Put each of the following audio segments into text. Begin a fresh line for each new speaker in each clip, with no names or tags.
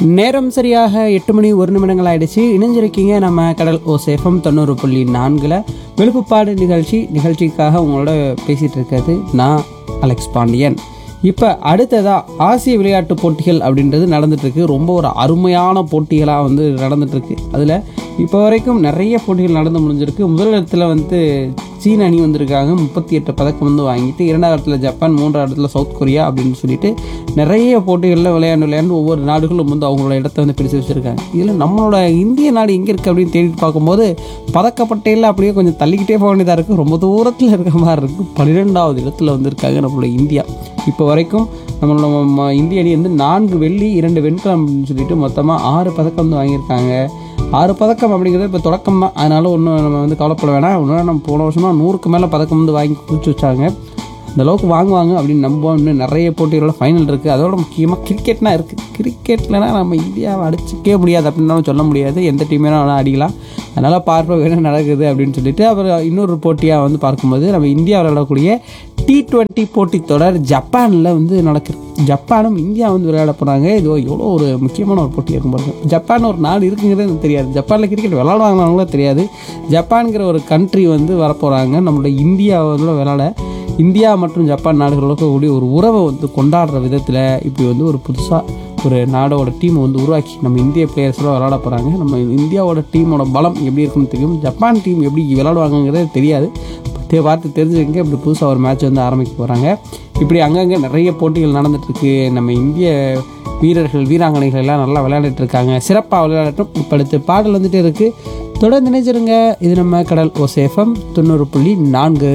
நேரம் சரியாக எட்டு மணி ஒரு நிமிடங்கள் ஆயிடுச்சு இணைஞ்சிருக்கீங்க நம்ம கடல் ஓ சேஃபம் தொண்ணூறு புள்ளி நான்கில் விழுப்புப்பாடு நிகழ்ச்சி நிகழ்ச்சிக்காக உங்களோட பேசிகிட்டு இருக்கிறது நான் அலெக்ஸ் பாண்டியன் இப்போ அடுத்ததாக ஆசிய விளையாட்டு போட்டிகள் அப்படின்றது நடந்துட்டுருக்கு ரொம்ப ஒரு அருமையான போட்டிகளாக வந்து நடந்துட்டுருக்கு அதில் இப்போ வரைக்கும் நிறைய போட்டிகள் நடந்து முடிஞ்சிருக்கு முதல் இடத்துல வந்து சீன அணி வந்திருக்காங்க முப்பத்தி எட்டு பதக்கம் வந்து வாங்கிட்டு இரண்டாவது இடத்துல ஜப்பான் மூன்றாவது இடத்துல சவுத் கொரியா அப்படின்னு சொல்லிட்டு நிறைய போட்டிகளில் விளையாண்டு விளையாண்டு ஒவ்வொரு நாடுகளும் வந்து அவங்களோட இடத்த வந்து பிடிச்சு வச்சிருக்காங்க இதில் நம்மளோட இந்திய நாடு எங்கே இருக்குது அப்படின்னு தேடிட்டு பார்க்கும்போது பதக்கப்பட்டையில் அப்படியே கொஞ்சம் தள்ளிக்கிட்டே போக வேண்டியதாக இருக்குது ரொம்ப தூரத்தில் இருக்க மாதிரி இருக்குது பன்னிரெண்டாவது இடத்துல வந்திருக்காங்க நம்மளோட இந்தியா இப்போ வரைக்கும் நம்மளோட ம- இந்திய அணி வந்து நான்கு வெள்ளி இரண்டு வெண்கலம் அப்படின்னு சொல்லிட்டு மொத்தமாக ஆறு பதக்கம் வந்து வாங்கியிருக்காங்க ஆறு பதக்கம் அப்படிங்கிறது இப்போ தொடக்கம் தான் அதனால ஒன்றும் நம்ம வந்து கவலைப்பட வேணாம் இன்னும் நம்ம போன வருஷமாக நூறுக்கு மேலே பதக்கம் வந்து வாங்கி குதிச்சு வச்சாங்க அந்த அளவுக்கு வாங்குவாங்க அப்படின்னு நம்புவோம் இன்னும் நிறைய போட்டிகளோட ஃபைனல் இருக்குது அதோட முக்கியமாக கிரிக்கெட்னா இருக்குது கிரிக்கெட்லனா நம்ம இந்தியாவை அடிச்சிக்கவே முடியாது அப்படின்னு சொல்ல முடியாது எந்த டீமே வேணால் அடிக்கலாம் அதனால் பார்ப்போம் என்ன நடக்குது அப்படின்னு சொல்லிட்டு அப்புறம் இன்னொரு போட்டியாக வந்து பார்க்கும்போது நம்ம இந்தியா விளையாடக்கூடிய டி டுவெண்ட்டி போட்டி தொடர் ஜப்பானில் வந்து நடக்குது ஜப்பானும் இந்தியா வந்து விளையாட போகிறாங்க இது எவ்வளோ ஒரு முக்கியமான ஒரு போட்டி இருக்கும் பாருங்க ஜப்பான் ஒரு நாடு இருக்குங்கிறது எனக்கு தெரியாது ஜப்பானில் கிரிக்கெட் விளாடுவாங்களாங்களோ தெரியாது ஜப்பான்கிற ஒரு கண்ட்ரி வந்து வரப்போகிறாங்க நம்மளோட இந்தியாவில் விளையாட இந்தியா மற்றும் ஜப்பான் நாடுகளுக்கு கூடிய ஒரு உறவை வந்து கொண்டாடுற விதத்தில் இப்படி வந்து ஒரு புதுசாக ஒரு நாடோட டீமை வந்து உருவாக்கி நம்ம இந்திய பிளேயர்ஸ்லாம் விளையாட போகிறாங்க நம்ம இந்தியாவோட டீமோட பலம் எப்படி இருக்குன்னு தெரியும் ஜப்பான் டீம் எப்படி விளையாடுவாங்கங்கிறது தெரியாது தே- பார்த்து தெரிஞ்சுக்கங்க இப்படி புதுசாக ஒரு மேட்ச் வந்து ஆரம்பிக்க போகிறாங்க இப்படி அங்கங்கே நிறைய போட்டிகள் நடந்துட்டுருக்கு நம்ம இந்திய வீரர்கள் வீராங்கனைகள் எல்லாம் நல்லா விளையாடிட்டு இருக்காங்க சிறப்பாக விளையாடட்டும் இப்போ அடுத்து பாடல் வந்துட்டு இருக்குது தொடர்ந்து நினைச்சிருங்க இது நம்ம கடல் ஓசேஃபம் தொண்ணூறு புள்ளி நான்கு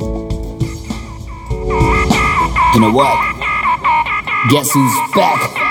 You know what? Guess who's back?